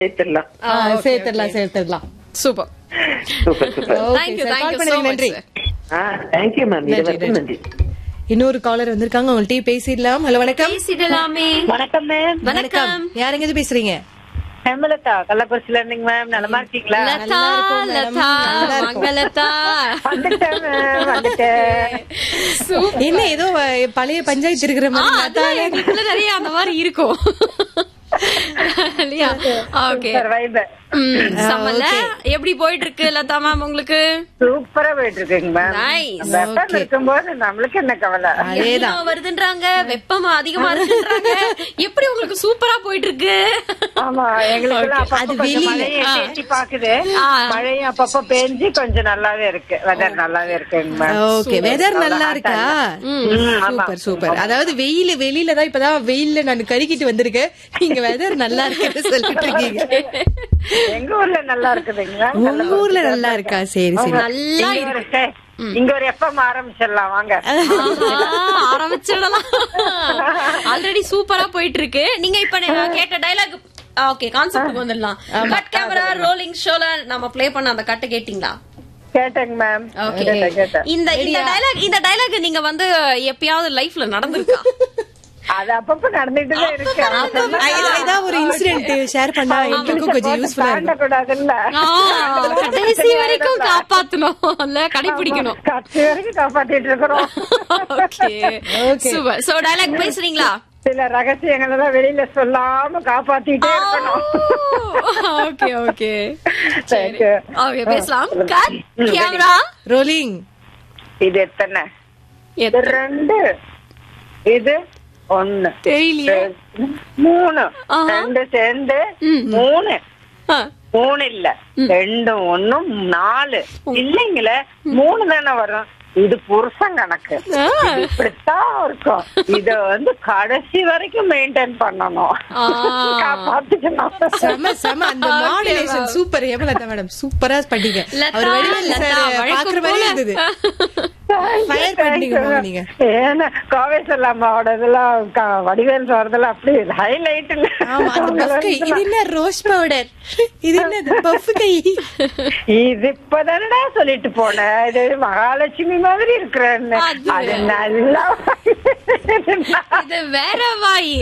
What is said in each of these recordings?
சேர்த்துடலாம் ஆ, சேர்த்துடலாம் சேர்த்துடலாம் super super super okay thank you sir call thank you so பண்ணதுக்கு மச் நன்றி ஆ தேங்க்யூ மேம் நன்றி, இருவருக்கும் நன்றி. நன்றி இன்னொரு காலர் வந்திருக்காங்க உங்கள்ட்ட பேசிடலாம் ஹலோ வணக்கம் பேசிடலாமே வணக்கம் மேம் வணக்கம் யாருங்க இது பேசுறீங்க ஹேமலதா கள்ளக்குறிச்சில இருந்தீங்க மேம் நலமா இருக்கீங்களா லதா நல்லா இருக்கும் madam. லதா நல்லா இருக்கும். மங்களதா வந்துட்டேன் மேம் வந்துட்டேன் என்ன ஏதோ அஹ், பழைய பஞ்சாயத்து இருக்கிற ஆ, மாதிரி அதான் எங்களுக்குள்ள நிறைய அந்த மாதிரி இருக்கும் இல்லையா ஓகே சூப்பர் வைப சம்மல்ல எப்படி போயிட்டு இருக்கு லதா மேம் உங்களுக்கு சூப்பரா போயிட்டு இருக்குங்க மேம் Nice. வெப்பம் இருக்கும்போது நம்மளுக்கு என்ன கவலை அதேதான் வெப்பம் வருதுன்றாங்க வெப்பம் அதிகமா இருக்குன்றாங்க எப்படி உங்களுக்கு சூப்பரா போயிட்டு இருக்கு ஆமா எங்களுக்கு அது அப்பப்ப கொஞ்சம் வெளியில. மழையை எட்டி பாக்குது ஆ. மழையும் அப்பப்ப பேஞ்சு கொஞ்சம் நல்லாவே இருக்கு வெதர் நல்லாவே இருக்குங்க மேம் ஓகே வெதர் நல்லா இருக்கா ம், ஆமா. சூப்பர் சூப்பர் அதாவது வெயில் வெளியில தான் இப்பதான் வெயில்ல நான் கருக்கிட்டு வந்திருக்கேன் நீங்க வெதர் நல்லா இருக்குன்னு சொல்லிட்டு இருக்கீங்க எங்க ஊர்ல நல்லா இருக்குதுங்க உங்க ஊர்ல நல்லா இருக்கா சரி சரி நல்லா இங்க ஒரு ஸ்டே- இங்க ஒரு எப்பம் ஆரம்பிச்சிடலாம் வாங்க ஆஹா, ஆரம்பிச்சிடலாம் ஆல்ரெடி சூப்பரா போயிட்டு இருக்கு நீங்க இப்ப நான் கேட்ட டைலாக் ஓகே கான்செப்ட் வந்துடலாம் கட் கேமரா ரோலிங் ஷோல நம்ம ப்ளே பண்ண அந்த கட்டு கேட்டிங்களா கேட்டேங்க மேம் ஓகே கேட்டேன் கேட்டேன் இந்த இந்த டைலாக் இந்த டைலாக் நீங்க வந்து எப்பயாவது லைஃப்ல நடந்திருக்கா அது அப்பப்ப நடந்துட்டு தான் இருக்கு ஐ- ஏதாவது ஒரு இன்சிடென்ட் ஷேர் பண்ணா எங்களுக்கும் கொஞ்சம் யூஸ்ஃபுல்லா இருக்கும் தாண்டக்கூடாதுல்ல ஆ, கடைசி வரைக்கும் காப்பாத்தணும் இல்ல கடைபிடிக்கணும் கடைசி வரைக்கும் காப்பாத்திட்டு இருக்கிறோம் ஓகே சூப்பர் சோ டைலாக் பேசுறீங்களா சில ரகசியங்கள் எல்லாம் வெளியில சொல்லாம காப்பாத்திட்டே இருக்கணும் okay okay Thank you. Okay பேசலாம் கட் கேமரா ரோலிங் இது எத்தனை இது ரெண்டு இது ஒண்ணு தெரியலையே மூணு ஆஹா. ரெண்டு சேர்ந்து மூணு ஆ, மூணு இல்ல ரெண்டும் ஒண்ணும் நாலு இல்லைங்களே மூணு தானே வரும் இது புருஷன் கணக்கு ஆ. இது இப்படித்தான் இருக்கும் இத வந்து கடைசி வரைக்கும் மெயின்டைன் பண்ணணும் ஆ. காப்பாத்திக்கணும் செம செம அந்த மாடுலேஷன் சூப்பர் ஹேமலதா மேடம் சூப்பரா பண்ணீங்க லதா, அவர் வடிவேல் லதா, சார் வழக்கம் பாக்குற மாதிரி போல. இருந்தது Fire பண்ணிட்டீங்க போங்க நீங்க. ஏன்னா கோவேஸ்வர அம்மாவோட இதெல்லாம் க- வடிவேல் சார்தெல்லாம் அப்படி ஹைலைட் ஆமா அந்த பஃப் கை இது என்ன ரோஸ் பவுடர் இது என்ன பஃப் கை இது இப்பதானடா சொல்லிட்டு போன இது மகாலட்சுமி மாதிரி இருக்கிறேன்னு அது அது நல்லா இது வேற வாய்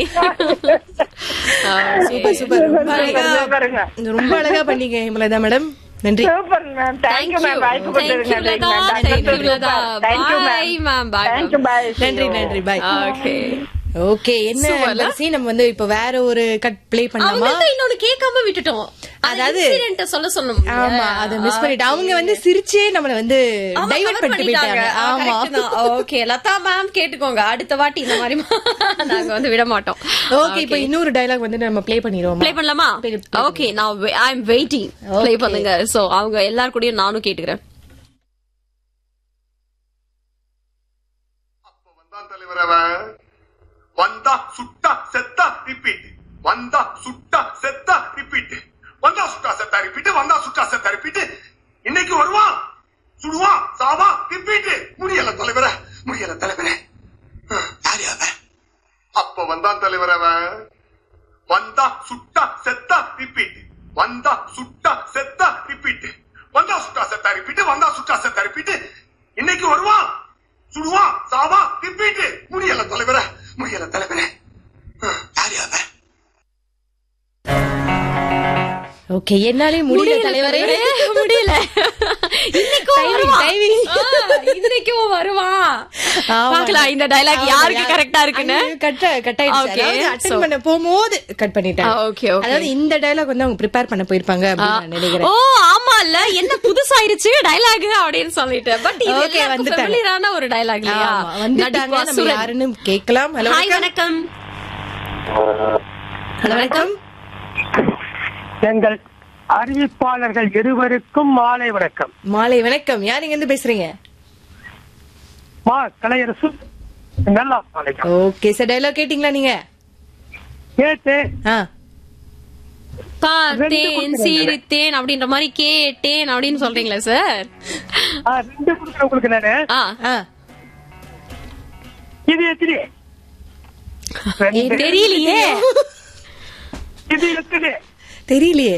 சூப்பர் சூப்பர் ரொம்ப அழகா பாருங்க ரொம்ப அழகா பண்ணீங்க ஹேமலதா மேடம் நன்றி சூப்பர் மேம் தேங்க்யூ மேம் வாய்ப்பு Thank you, Lata. Thank you, Lata. Bye, ma'am. Bye, thank you ma'am. Bye நன்றி நன்றி பாய் ஓகே ஓகே என்ன வரிசை நம்ம வந்து இப்ப வேற ஒரு கட் ப்ளே பண்ணலாமா அவங்க இன்னொன்னு கேட்காம விட்டுட்டோம் அதாவது- அதாவது சொல்ல சொன்னோம் ஆமா அத மிஸ் பண்ணிட்டு அவங்க வந்து சிரிச்சே நம்மள வந்து டைவர்ட் பண்ணிட்டு போயிட்டாங்க ஆமா ஓகே லதா மேம் கேட்டுக்கோங்க அடுத்த வாட்டி இந்த மாதிரி நாங்க வந்து விட மாட்டோம் ஓகே இப்ப இன்னொரு டயலாக் வந்து நம்ம ப்ளே பண்ணிடுவோம் ப்ளே பண்ணலாமா Play- play ஓகே நான் I am waiting play Okay. பண்ணுங்க சோ அவங்க எல்லார் கூடயும் நானும் கேட்டுக்கிறேன் அப்ப வந்தான் தலைவர் அவன் வந்தா சுட்டா செத்தா ரிப்பீட் வந்தா சுட்டா செத்தா ரிப்பீட் வந்தா சுட்டா செத்தா ரிப்பீட் வந்தா சுட்டா செத்தா ரிப்பீட் இன்னைக்கு வருவான் சுடுவான் சாவா ரிப்பீட் முடியல தலைவர முடியல தலைவரே யாரு அவன் அப்ப வந்தான் தலைவர் அவன் வந்தா சுட்டா செத்தா ரிப்பீட் வந்தா சுட்டா செத்தா ரிப்பீட் வந்தா சுட்டா செத்தா ரிப்பீட் வந்தா சுட்டா செத்தா ரிப்பீட் இன்னைக்கு வருவான் சுடுவான் சாவா ரிப்பீட் முடியல தலைவர முடியல தலைவரே யாரு அவன் ஓகே என்னாலே முடியல தலைவரே முடியல இன்னைக்கும் Timing, வருவான். timing. ஆ, இன்னைக்கும் வருவான் ஆமா. பாக்கலாம் இந்த டைலாக் ஆமா, யாருக்கு யா- கரெக்டா இருக்குன்னு அது கட் கட் ஆயிடுச்சு Okay, அதாவது so- அட்டெண்ட் பண்ண போகும்போது கட் பண்ணிட்டாங்க ஆ, okay, okay. அதாவது இந்த டயலாக் வந்து அவங்க ப்ரிப்பேர் பண்ண போயிருப்பாங்க அப்படின்னு நான் ஓ நினைக்கிறேன் ஆமா இல்ல என்ன புதுசாயிருச்சு டைலாக் அப்படின்னு சொல்லிட்டு பட் இது Okay, வந்துட்டாங்க. ஃபெமிலியரான ஒரு டைலாக் இல்லையா ஆமா, வந்துட்டாங்க நம்ம நடிப்பு யாருன்னு கேட்கலாம் ஹலோ ஹாய் வணக்கம் ஹலோ வணக்கம் எங்கள் அறிவிப்பாளர்கள் இருவருக்கும் மாலை வணக்கம் மாலை வணக்கம் யார் இங்க இருந்து பேசுறீங்க மா கலையரசு நல்லா வணக்கம் ஓகே சார் டயலாக் கேட்டீங்களா நீங்க கேட்டு ஆ பார்த்தேன் சிரித்தேன் அப்படின்ற மாதிரி கேட்டேன் அப்படின்னு சொல்றீங்களா சார் ஆ, ரெண்டு கொடுக்குறேன் உங்களுக்கு நானு ஆ ஆ இது எத்தனை ஏய், தெரியலையே இது எத்தனை தெரியலையே